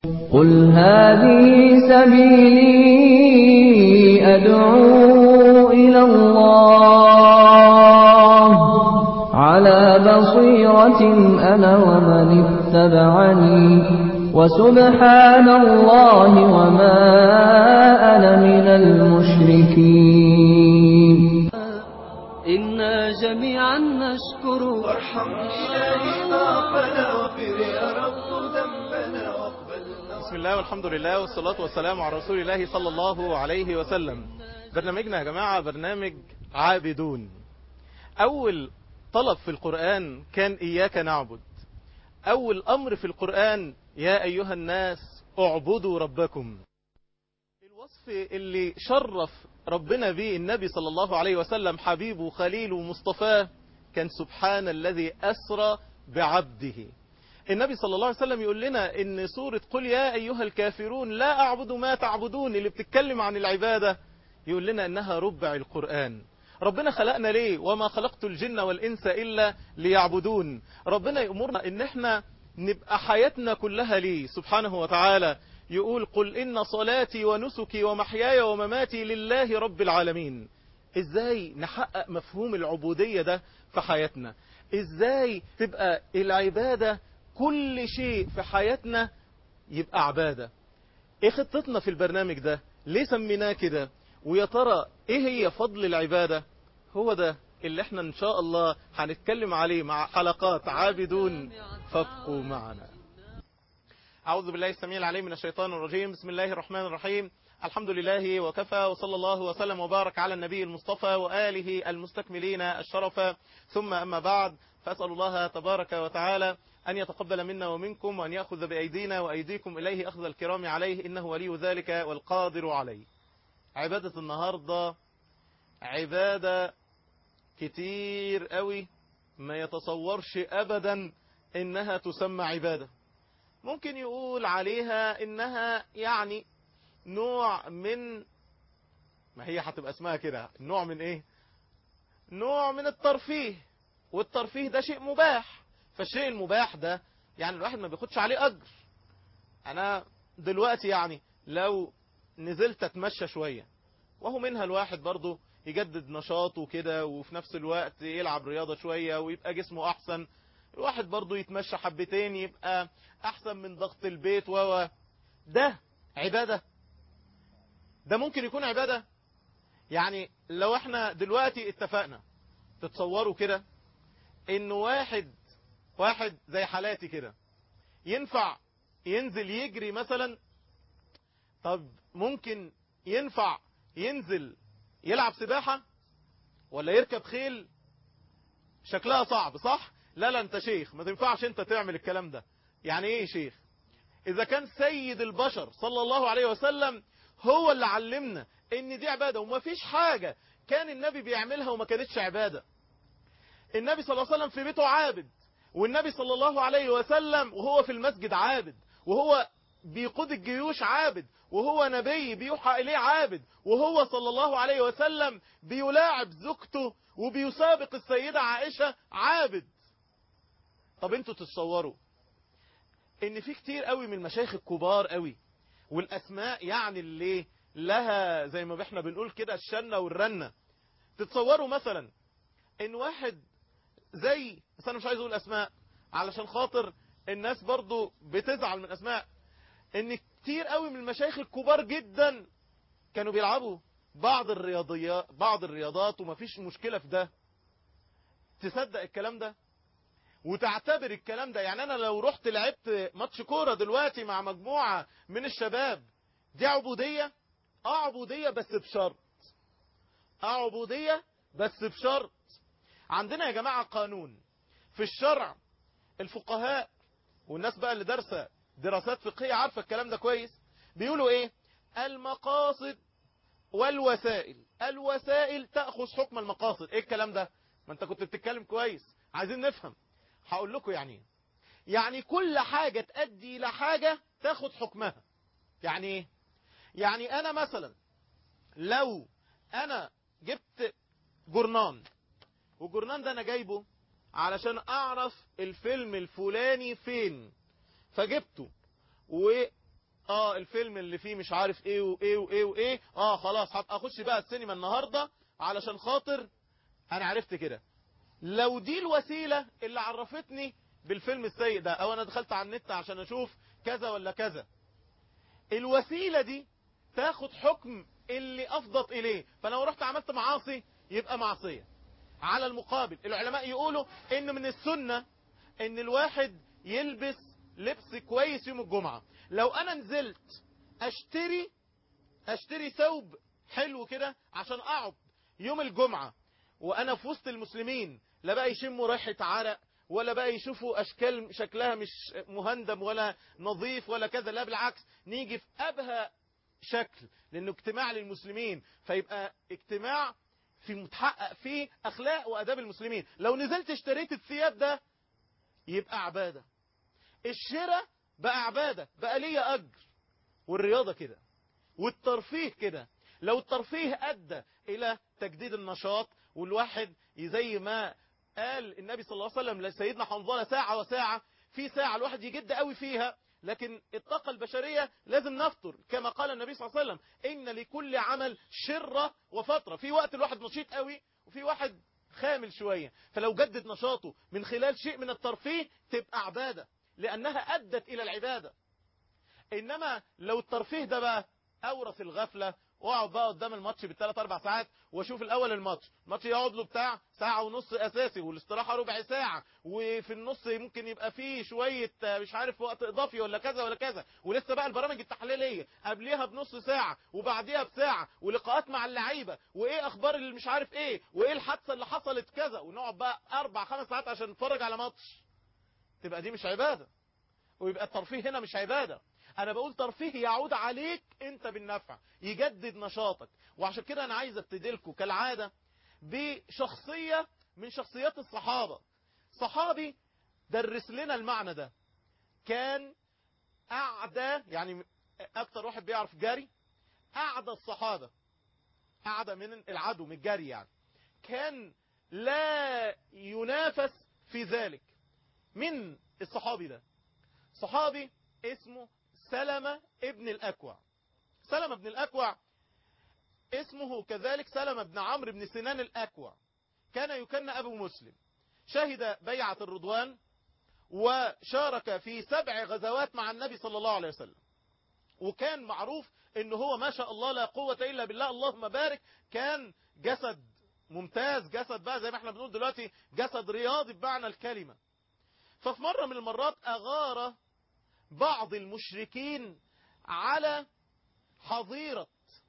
قل هذه سبيلي أدعو إلى الله على بصيرة أنا ومن اتبعني وسبحان الله وما أنا من المشركين إنا جميعا نشكر وارحم إلهي ضعفنا واغفر يا رب ذنبنا واقبلنا بسم الله والحمد لله والصلاة والسلام على رسول الله صلى الله عليه وسلم برنامجنا يا جماعة برنامج عابدون أول طلب في القرآن كان إياك نعبد أول أمر في القرآن يا أيها الناس اعبدوا ربكم الوصف اللي شرف ربنا به النبي صلى الله عليه وسلم حبيبه خليله مصطفاه كان سبحان الذي أسرى بعبده النبي صلى الله عليه وسلم يقول لنا ان سورة قل يا أيها الكافرون لا أعبد ما تعبدون اللي بتتكلم عن العبادة يقول لنا انها ربع القرآن ربنا خلقنا ليه وما خلقت الجن والإنس إلا ليعبدون ربنا يأمرنا ان احنا نبقى حياتنا كلها ليه سبحانه وتعالى يقول قل إن صلاتي ونسكي ومحياي ومماتي لله رب العالمين ازاي نحقق مفهوم العبودية ده في حياتنا ازاي تبقى العبادة كل شيء في حياتنا يبقى عبادة ايه خطتنا في البرنامج ده ليه سميناه كده ويا ترى ايه هي فضل العبادة هو ده اللي احنا ان شاء الله هنتكلم عليه مع حلقات عابدون فابقوا معنا أعوذ بالله السميع العليم من الشيطان الرجيم بسم الله الرحمن الرحيم الحمد لله وكفى وصلى الله وسلم وبارك على النبي المصطفى وآله المستكملين الشرف ثم أما بعد فأسأل الله تبارك وتعالى أن يتقبل منا ومنكم وأن يأخذ بأيدينا وأيديكم إليه أخذ الكرام عليه إنه ولي ذلك والقادر عليه عبادة النهاردة عبادة كتير قوي ما يتصورش أبدا إنها تسمى عبادة ممكن يقول عليها إنها يعني نوع من ما هي هتبقى اسمها كده نوع من ايه نوع من الترفيه والترفيه ده شيء مباح فالشيء المباح ده يعني الواحد ما بياخدش عليه اجر انا دلوقتي يعني لو نزلت اتمشى شوية وهو منها الواحد برضو يجدد نشاطه كده وفي نفس الوقت يلعب رياضة شوية ويبقى جسمه احسن الواحد برضو يتمشى حبتين يبقى احسن من ضغط البيت و ده عبادة ده ممكن يكون عبادة يعني لو احنا دلوقتي اتفقنا تتصوروا كده ان واحد واحد زي حالاتي كده ينفع ينزل يجري مثلا طب ممكن ينفع ينزل يلعب سباحة ولا يركب خيل شكلها صعب صح لا لا انت شيخ ما تنفعش انت تعمل الكلام ده يعني ايه شيخ اذا كان سيد البشر صلى الله عليه وسلم هو اللي علمنا ان دي عبادة وما فيش حاجة كان النبي بيعملها وما كانتش عبادة النبي صلى الله عليه وسلم في بيته عابد والنبي صلى الله عليه وسلم وهو في المسجد عابد وهو بيقود الجيوش عابد وهو نبي بيوحى إليه عابد وهو صلى الله عليه وسلم بيلاعب زوجته وبيسابق السيدة عائشة عابد طب انتوا تتصوروا ان في كتير قوي من المشايخ الكبار قوي والاسماء يعني اللي لها زي ما احنا بنقول كده الشنة والرنة تتصوروا مثلا ان واحد زي بس انا مش عايز اقول اسماء علشان خاطر الناس برضو بتزعل من اسماء ان كتير قوي من المشايخ الكبار جدا كانوا بيلعبوا بعض الرياضيات بعض الرياضات ومفيش مشكلة في ده تصدق الكلام ده وتعتبر الكلام ده يعني انا لو رحت لعبت ماتش كورة دلوقتي مع مجموعة من الشباب دي عبودية اه عبودية بس بشرط اه عبودية بس بشرط عندنا يا جماعة قانون في الشرع الفقهاء والناس بقى اللي دارسة دراسات فقهية عارفة الكلام ده كويس بيقولوا ايه المقاصد والوسائل الوسائل تأخذ حكم المقاصد ايه الكلام ده ما انت كنت بتتكلم كويس عايزين نفهم هقول لكم يعني ايه يعني كل حاجة تأدي لحاجة تاخد حكمها يعني ايه يعني انا مثلا لو انا جبت جرنان والجرنان ده انا جايبه علشان اعرف الفيلم الفلاني فين فجبته اه الفيلم اللي فيه مش عارف ايه وايه وايه وايه اه خلاص هبقى اخش بقى السينما النهارده علشان خاطر انا عرفت كده لو دي الوسيله اللي عرفتني بالفيلم السيء ده او انا دخلت على النت عشان اشوف كذا ولا كذا الوسيله دي تاخد حكم اللي افضت اليه فلو رحت عملت معاصي يبقى معصيه على المقابل العلماء يقولوا ان من السنه ان الواحد يلبس لبس كويس يوم الجمعة لو انا نزلت اشتري اشتري ثوب حلو كده عشان اقعد يوم الجمعة وانا في وسط المسلمين لا بقى يشموا ريحة عرق ولا بقى يشوفوا اشكال شكلها مش مهندم ولا نظيف ولا كذا لا بالعكس نيجي في ابهى شكل لانه اجتماع للمسلمين فيبقى اجتماع في متحقق فيه اخلاق واداب المسلمين لو نزلت اشتريت الثياب ده يبقى عبادة الشراء بقى عبادة بقى ليا أجر والرياضة كده والترفيه كده لو الترفيه أدى إلى تجديد النشاط والواحد زي ما قال النبي صلى الله عليه وسلم لسيدنا حنظلة ساعة وساعة في ساعة الواحد يجد قوي فيها لكن الطاقة البشرية لازم نفطر كما قال النبي صلى الله عليه وسلم إن لكل عمل شرة وفترة في وقت الواحد نشيط قوي وفي واحد خامل شوية فلو جدد نشاطه من خلال شيء من الترفيه تبقى عبادة لأنها أدت إلى العبادة إنما لو الترفيه ده بقى أورث الغفلة واقعد بقى قدام الماتش بالثلاث اربع ساعات واشوف الاول الماتش الماتش يقعد له بتاع ساعه ونص اساسي والاستراحه ربع ساعه وفي النص ممكن يبقى فيه شويه مش عارف وقت اضافي ولا كذا ولا كذا ولسه بقى البرامج التحليليه قبليها بنص ساعه وبعديها بساعه ولقاءات مع اللعيبه وايه اخبار اللي مش عارف ايه وايه الحادثه اللي حصلت كذا ونقعد بقى اربع خمس ساعات عشان نتفرج على ماتش تبقى دي مش عباده ويبقى الترفيه هنا مش عباده انا بقول ترفيه يعود عليك انت بالنفع يجدد نشاطك وعشان كده انا عايز ابتدي لكم كالعاده بشخصيه من شخصيات الصحابه صحابي درس لنا المعنى ده كان اعدى يعني اكتر واحد بيعرف جري اعدى الصحابه اعدى من العدو من الجري يعني كان لا ينافس في ذلك من الصحابي ده صحابي اسمه سلمة ابن الأكوع سلمة ابن الأكوع اسمه كذلك سلمة بن عمرو بن سنان الأكوع كان يكن أبو مسلم شهد بيعة الرضوان وشارك في سبع غزوات مع النبي صلى الله عليه وسلم وكان معروف ان هو ما شاء الله لا قوة الا بالله اللهم بارك كان جسد ممتاز جسد بقى زي ما احنا بنقول دلوقتي جسد رياضي بمعنى الكلمة ففي مرة من المرات اغار بعض المشركين على حظيرة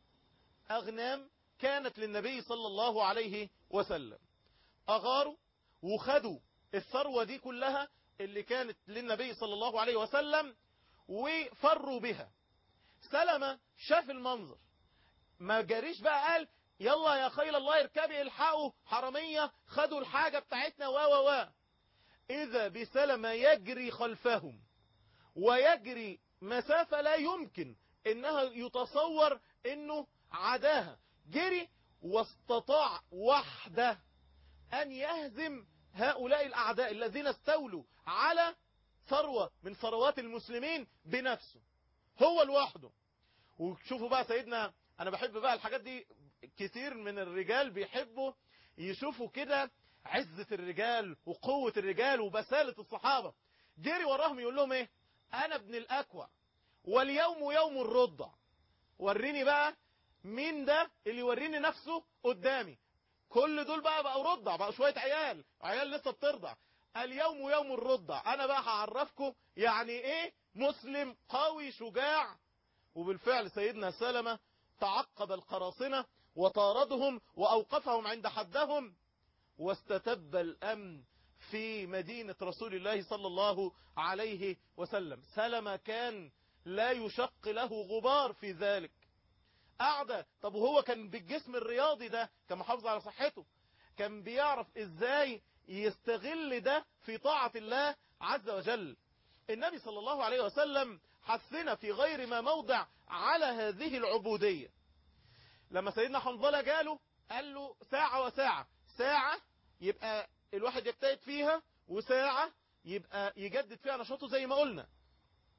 أغنام كانت للنبي صلى الله عليه وسلم أغاروا وخدوا الثروة دي كلها اللي كانت للنبي صلى الله عليه وسلم وفروا بها سلمة شاف المنظر ما جاريش بقى قال يلا يا خيل الله اركبي الحقوا حرامية خدوا الحاجة بتاعتنا و و و إذا بسلمة يجري خلفهم ويجري مسافة لا يمكن انها يتصور انه عداها جري واستطاع وحده ان يهزم هؤلاء الاعداء الذين استولوا على ثروة من ثروات المسلمين بنفسه هو لوحده وشوفوا بقى سيدنا انا بحب بقى الحاجات دي كتير من الرجال بيحبوا يشوفوا كده عزة الرجال وقوة الرجال وبسالة الصحابة جري وراهم يقول لهم ايه انا ابن الاكوع واليوم يوم الرضع وريني بقى مين ده اللي يوريني نفسه قدامي كل دول بقى بقوا رضع بقوا شوية عيال عيال لسه بترضع اليوم يوم الرضع انا بقى هعرفكم يعني ايه مسلم قوي شجاع وبالفعل سيدنا سلمة تعقب القراصنة وطاردهم واوقفهم عند حدهم واستتب الامن في مدينة رسول الله صلى الله عليه وسلم سلمة كان لا يشق له غبار في ذلك قاعدة طب وهو كان بالجسم الرياضي ده كان محافظ على صحته كان بيعرف ازاي يستغل ده في طاعة الله عز وجل النبي صلى الله عليه وسلم حثنا في غير ما موضع على هذه العبودية لما سيدنا حنظلة جاله قال له ساعة وساعة ساعة يبقى الواحد يجتهد فيها وساعة يبقى يجدد فيها نشاطه زي ما قلنا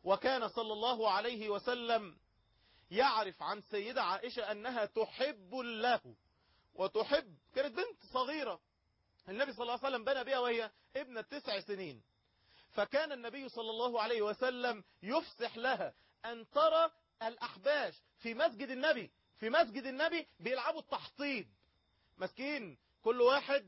وكان صلى الله عليه وسلم يعرف عن سيدة عائشة أنها تحب له وتحب كانت بنت صغيرة النبي صلى الله عليه وسلم بنى بها وهي ابنة تسع سنين فكان النبي صلى الله عليه وسلم يفسح لها أن ترى الأحباش في مسجد النبي في مسجد النبي بيلعبوا التحطيب مسكين كل واحد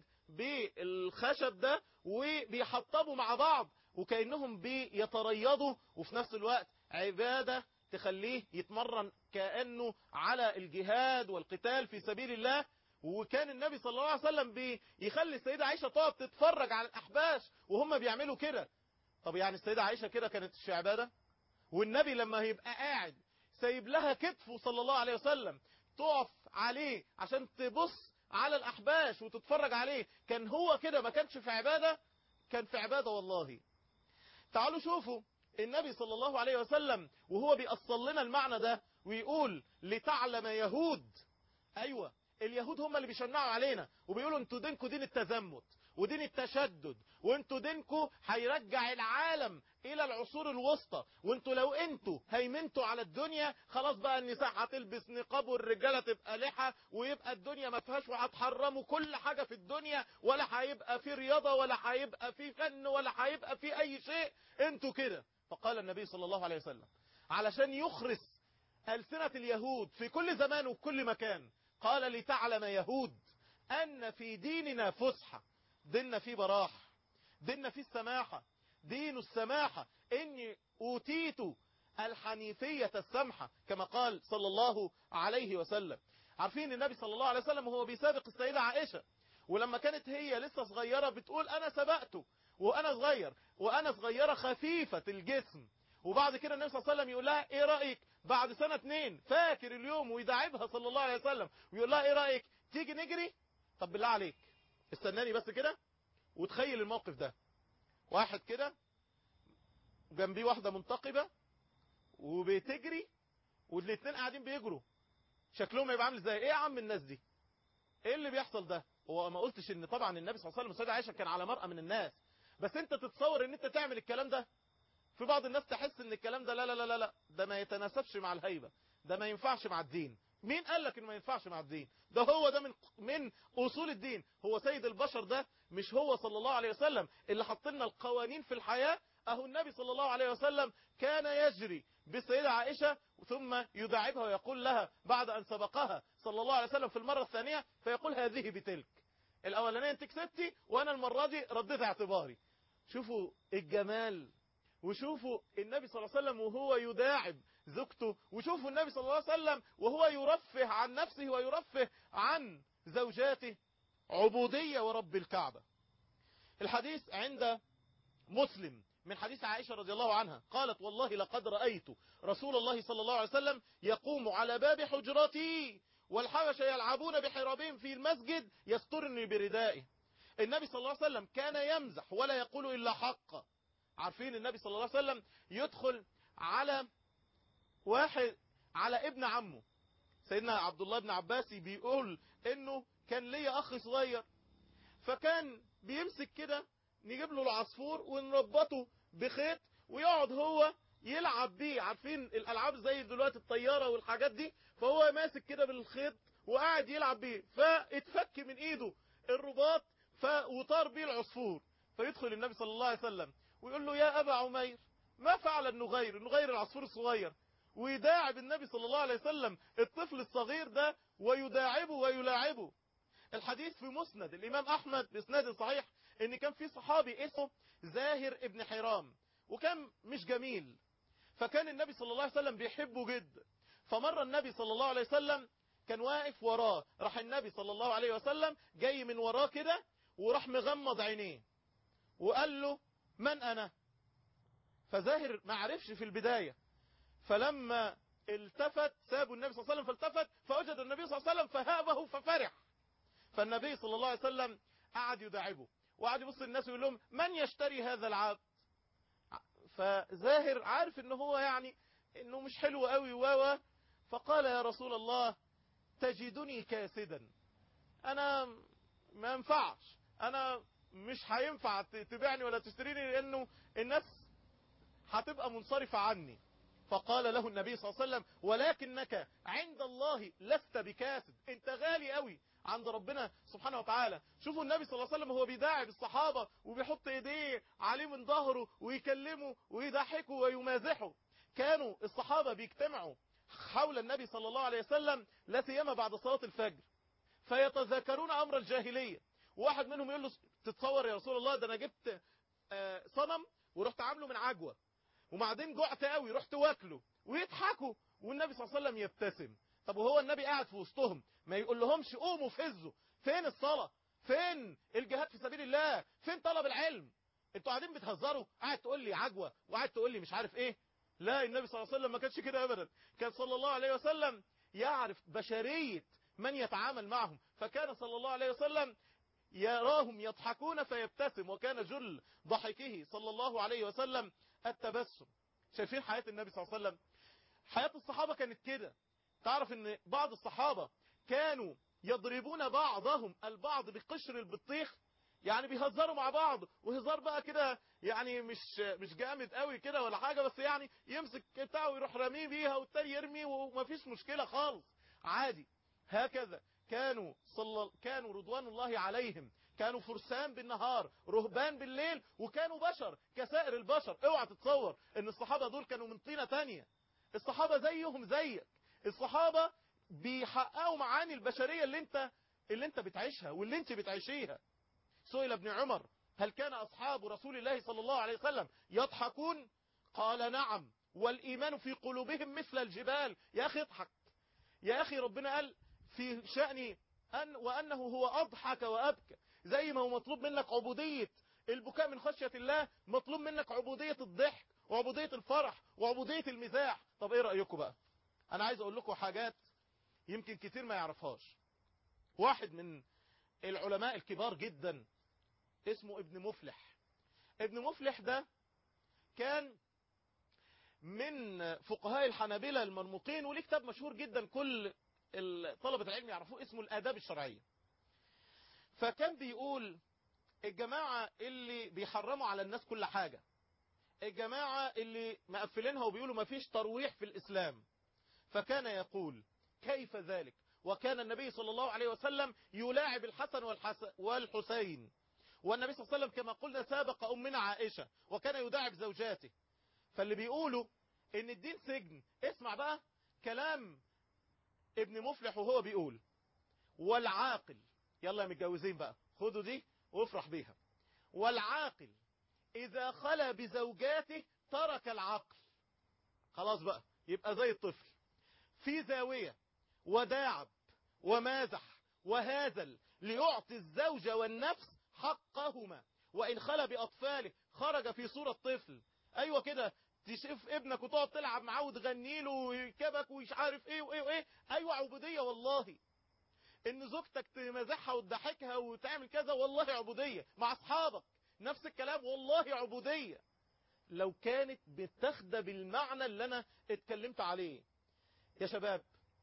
بالخشب ده وبيحطبوا مع بعض وكأنهم بيتريضوا وفي نفس الوقت عبادة تخليه يتمرن كأنه على الجهاد والقتال في سبيل الله وكان النبي صلى الله عليه وسلم بيخلي السيدة عائشة تقعد تتفرج على الأحباش وهم بيعملوا كده طب يعني السيدة عائشة كده كانت في عبادة والنبي لما يبقى قاعد سايب لها كتفه صلى الله عليه وسلم تقف عليه عشان تبص على الأحباش وتتفرج عليه كان هو كده ما كانش في عبادة كان في عبادة والله تعالوا شوفوا النبي صلى الله عليه وسلم وهو بيأصل لنا المعنى ده ويقول لتعلم يهود أيوة اليهود هم اللي بيشنعوا علينا وبيقولوا انتوا دينكوا دين التزمت ودين التشدد وانتوا دينكوا هيرجع العالم الى العصور الوسطى وانتوا لو انتوا هيمنتوا على الدنيا خلاص بقى النساء هتلبس نقاب والرجاله تبقى لحى ويبقى الدنيا ما فيهاش وهتحرموا كل حاجه في الدنيا ولا هيبقى في رياضه ولا هيبقى في فن ولا هيبقى في اي شيء انتوا كده فقال النبي صلى الله عليه وسلم علشان يخرس ألسنة اليهود في كل زمان وكل مكان قال لتعلم يهود أن في ديننا فسحة ديننا فيه براح ديننا فيه السماحة دين السماحة إني أوتيت الحنيفية السمحة كما قال صلى الله عليه وسلم عارفين النبي صلى الله عليه وسلم وهو بيسابق السيدة عائشة ولما كانت هي لسه صغيرة بتقول أنا سبقته وأنا صغير وأنا صغيرة خفيفة الجسم وبعد كده النبي صلى الله عليه وسلم يقول لها ايه رأيك بعد سنة اتنين فاكر اليوم ويداعبها صلى الله عليه وسلم ويقول لها ايه رأيك تيجي نجري طب بالله عليك استناني بس كده وتخيل الموقف ده واحد كده جنبيه واحدة منتقبة وبتجري والاتنين قاعدين بيجروا شكلهم هيبقى عامل ازاي ايه يا عم الناس دي ايه اللي بيحصل ده هو ما قلتش ان طبعا النبي صلى الله عليه وسلم والسيدة عائشة كان على مرأة من الناس بس انت تتصور ان انت تعمل الكلام ده في بعض الناس تحس ان الكلام ده لا لا لا لا لا ده ما يتناسبش مع الهيبة ده ما ينفعش مع الدين مين قال لك انه ما ينفعش مع الدين ده هو ده من من اصول الدين هو سيد البشر ده مش هو صلى الله عليه وسلم اللي حط لنا القوانين في الحياة اهو النبي صلى الله عليه وسلم كان يجري بالسيدة عائشة ثم يداعبها ويقول لها بعد ان سبقها صلى الله عليه وسلم في المرة الثانية فيقول هذه بتلك الاولانية انت كسبتي وانا المرة دي رديت اعتباري شوفوا الجمال وشوفوا النبي صلى الله عليه وسلم وهو يداعب زوجته وشوفوا النبي صلى الله عليه وسلم وهو يرفه عن نفسه ويرفه عن زوجاته عبودية ورب الكعبة الحديث عند مسلم من حديث عائشة رضي الله عنها قالت والله لقد رأيت رسول الله صلى الله عليه وسلم يقوم على باب حجرتي والحبش يلعبون بحرابهم في المسجد يسترني بردائه النبي صلى الله عليه وسلم كان يمزح ولا يقول إلا حقا عارفين النبي صلى الله عليه وسلم يدخل على واحد على ابن عمه سيدنا عبد الله بن عباسي بيقول انه كان ليا اخ صغير فكان بيمسك كده نجيب له العصفور ونربطه بخيط ويقعد هو يلعب بيه عارفين الالعاب زي دلوقتي الطياره والحاجات دي فهو ماسك كده بالخيط وقاعد يلعب بيه فاتفك من ايده الرباط ف... وطار بيه العصفور فيدخل النبي صلى الله عليه وسلم ويقول له يا أبا عمير ما فعل النغير النغير العصفور الصغير ويداعب النبي صلى الله عليه وسلم الطفل الصغير ده ويداعبه ويلاعبه الحديث في مسند الإمام أحمد بإسناد صحيح إن كان في صحابي اسمه زاهر ابن حرام وكان مش جميل فكان النبي صلى الله عليه وسلم بيحبه جدا فمر النبي صلى الله عليه وسلم كان واقف وراه راح النبي صلى الله عليه وسلم جاي من وراه كده وراح مغمض عينيه وقال له من أنا فزاهر ما عرفش في البداية فلما التفت سابوا النبي صلى الله عليه وسلم فالتفت فوجد النبي صلى الله عليه وسلم فهابه ففرح فالنبي صلى الله عليه وسلم قعد يداعبه وقعد يبص للناس ويقول لهم من يشتري هذا العبد فزاهر عارف ان هو يعني انه مش حلو قوي و فقال يا رسول الله تجدني كاسدا انا ما ينفعش انا مش هينفع تبيعني ولا تشتريني لانه الناس هتبقى منصرف عني فقال له النبي صلى الله عليه وسلم ولكنك عند الله لست بكاسد انت غالي قوي عند ربنا سبحانه وتعالى شوفوا النبي صلى الله عليه وسلم هو بيداعب الصحابة وبيحط ايديه عليه من ظهره ويكلمه ويضحكه ويمازحه كانوا الصحابة بيجتمعوا حول النبي صلى الله عليه وسلم لا سيما بعد صلاة الفجر فيتذاكرون امر الجاهلية واحد منهم يقول له تتصور يا رسول الله ده انا جبت آه، صنم ورحت عامله من عجوة وبعدين جعت قوي رحت واكله ويضحكوا والنبي صلى الله عليه وسلم يبتسم طب وهو النبي قاعد في وسطهم ما يقول لهمش قوموا فزوا فين الصلاة فين الجهاد في سبيل الله فين طلب العلم انتوا قاعدين بتهزروا قاعد تقول لي عجوة وقاعد تقول لي مش عارف ايه لا النبي صلى الله عليه وسلم ما كانش كده ابدا كان صلى الله عليه وسلم يعرف بشرية من يتعامل معهم فكان صلى الله عليه وسلم يراهم يضحكون فيبتسم وكان جل ضحكه صلى الله عليه وسلم التبسم شايفين حياة النبي صلى الله عليه وسلم حياة الصحابة كانت كده تعرف ان بعض الصحابة كانوا يضربون بعضهم البعض بقشر البطيخ يعني بيهزروا مع بعض وهزار بقى كده يعني مش مش جامد قوي كده ولا حاجة بس يعني يمسك بتاعه ويروح راميه بيها والتاني يرمي ومفيش مشكلة خالص عادي هكذا كانوا صل... كانوا رضوان الله عليهم كانوا فرسان بالنهار رهبان بالليل وكانوا بشر كسائر البشر اوعى تتصور ان الصحابة دول كانوا من طينة تانية الصحابة زيهم زيك الصحابة بيحققوا معاني البشرية اللي انت اللي انت بتعيشها واللي انت بتعيشيها سئل ابن عمر هل كان اصحاب رسول الله صلى الله عليه وسلم يضحكون قال نعم والايمان في قلوبهم مثل الجبال يا اخي اضحك يا اخي ربنا قال في شأن أن وأنه هو أضحك وأبكى زي ما هو مطلوب منك عبودية البكاء من خشية الله مطلوب منك عبودية الضحك وعبودية الفرح وعبودية المزاح طب ايه رأيكم بقى انا عايز اقول لكم حاجات يمكن كتير ما يعرفهاش واحد من العلماء الكبار جدا اسمه ابن مفلح ابن مفلح ده كان من فقهاء الحنابلة المرموقين وليه كتاب مشهور جدا كل طلبة العلم يعرفوه اسمه الآداب الشرعية فكان بيقول الجماعة اللي بيحرموا على الناس كل حاجة الجماعة اللي مقفلينها وبيقولوا ما فيش ترويح في الإسلام فكان يقول كيف ذلك وكان النبي صلى الله عليه وسلم يلاعب الحسن والحس والحسين والنبي صلى الله عليه وسلم كما قلنا سابق أمنا عائشة وكان يداعب زوجاته فاللي بيقولوا ان الدين سجن اسمع بقى كلام ابن مفلح وهو بيقول والعاقل يلا يا متجوزين بقى خدوا دي وافرح بيها والعاقل إذا خلى بزوجاته ترك العقل خلاص بقى يبقى زي الطفل في زاوية وداعب ومازح وهازل ليعطي الزوجة والنفس حقهما وإن خلى بأطفاله خرج في صورة طفل أيوة كده تشوف ابنك وتقعد تلعب معاه وتغني له ويركبك ومش عارف ايه وايه وايه ايوه عبوديه والله ان زوجتك تمازحها وتضحكها وتعمل كذا والله عبوديه مع اصحابك نفس الكلام والله عبوديه لو كانت بتاخده بالمعنى اللي انا اتكلمت عليه يا شباب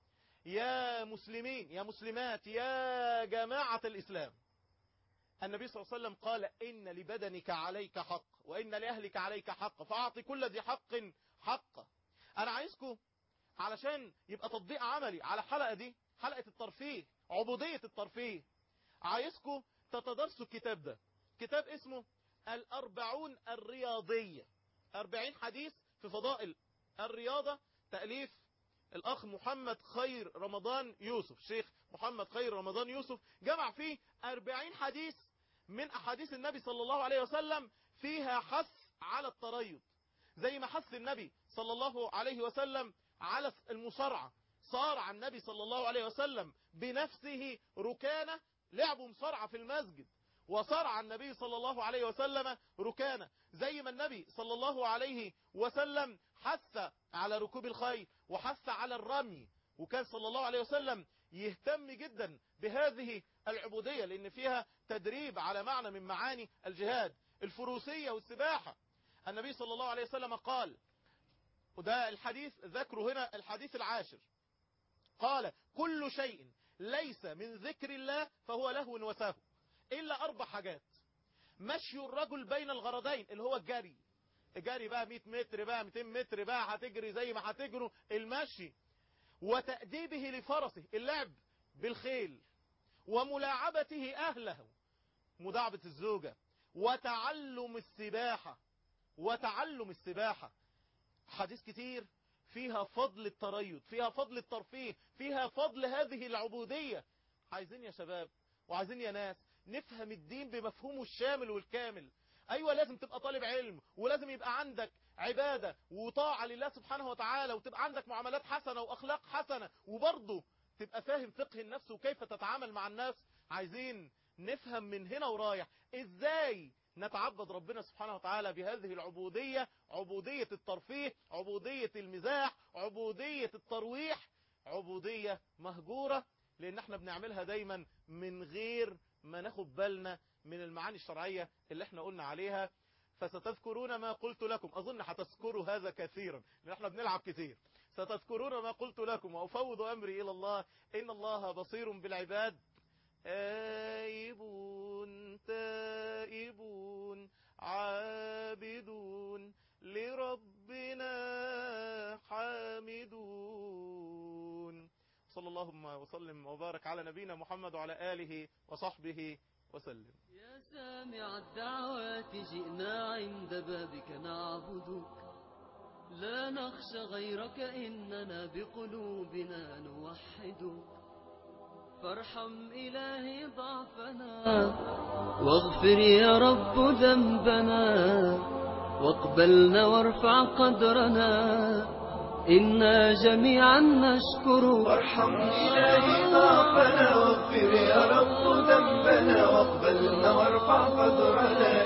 يا مسلمين يا مسلمات يا جماعه الاسلام النبي صلى الله عليه وسلم قال إن لبدنك عليك حق وإن لأهلك عليك حق فأعطي كل ذي حق حقه أنا عايزكم علشان يبقى تطبيق عملي على الحلقة دي حلقة الترفيه عبودية الترفيه عايزكم تتدرسوا الكتاب ده كتاب اسمه الأربعون الرياضية أربعين حديث في فضائل الرياضة تأليف الأخ محمد خير رمضان يوسف شيخ محمد خير رمضان يوسف جمع فيه أربعين حديث من أحاديث النبي صلى الله عليه وسلم فيها حث على التريض زي ما حث النبي صلى الله عليه وسلم على المصارعة صارع النبي صلى الله عليه وسلم بنفسه ركانة لعبوا مصارعة في المسجد وصارع النبي صلى الله عليه وسلم ركانة زي ما النبي صلى الله عليه وسلم حث على ركوب الخيل وحث على الرمي وكان صلى الله عليه وسلم يهتم جدا بهذه العبودية لأن فيها تدريب على معنى من معاني الجهاد الفروسية والسباحة النبي صلى الله عليه وسلم قال وده الحديث ذكره هنا الحديث العاشر قال كل شيء ليس من ذكر الله فهو لهو وسهو إلا أربع حاجات مشي الرجل بين الغرضين اللي هو الجري جري بقى 100 متر بقى 200 متر بقى هتجري زي ما هتجروا المشي وتأديبه لفرسه اللعب بالخيل وملاعبته أهله مداعبة الزوجة وتعلم السباحة وتعلم السباحة حديث كتير فيها فضل التريض فيها فضل الترفيه فيها فضل هذه العبودية عايزين يا شباب وعايزين يا ناس نفهم الدين بمفهومه الشامل والكامل أيوة لازم تبقى طالب علم ولازم يبقى عندك عبادة وطاعة لله سبحانه وتعالى وتبقى عندك معاملات حسنة وأخلاق حسنة وبرضه تبقى فاهم فقه النفس وكيف تتعامل مع الناس عايزين نفهم من هنا ورايح ازاي نتعبد ربنا سبحانه وتعالى بهذه العبودية عبودية الترفيه عبودية المزاح عبودية الترويح عبودية مهجورة لان احنا بنعملها دايما من غير ما ناخد بالنا من المعاني الشرعية اللي احنا قلنا عليها فستذكرون ما قلت لكم أظن هتذكروا هذا كثيرا لأن احنا بنلعب كثير ستذكرون ما قلت لكم وأفوض أمري إلى الله إن الله بصير بالعباد آيبون تائبون عابدون لربنا حامدون صلى الله وسلم وبارك على نبينا محمد وعلى آله وصحبه وسلم يا سامع الدعوات جئنا عند بابك نعبدك لا نخشى غيرك إننا بقلوبنا نوحدك فارحم إلهي ضعفنا واغفر يا رب ذنبنا واقبلنا وارفع قدرنا إنا جميعا نشكرك وارحم إلهي ضعفنا واغفر يا رب ذنبنا واقبلنا وارفع قدرنا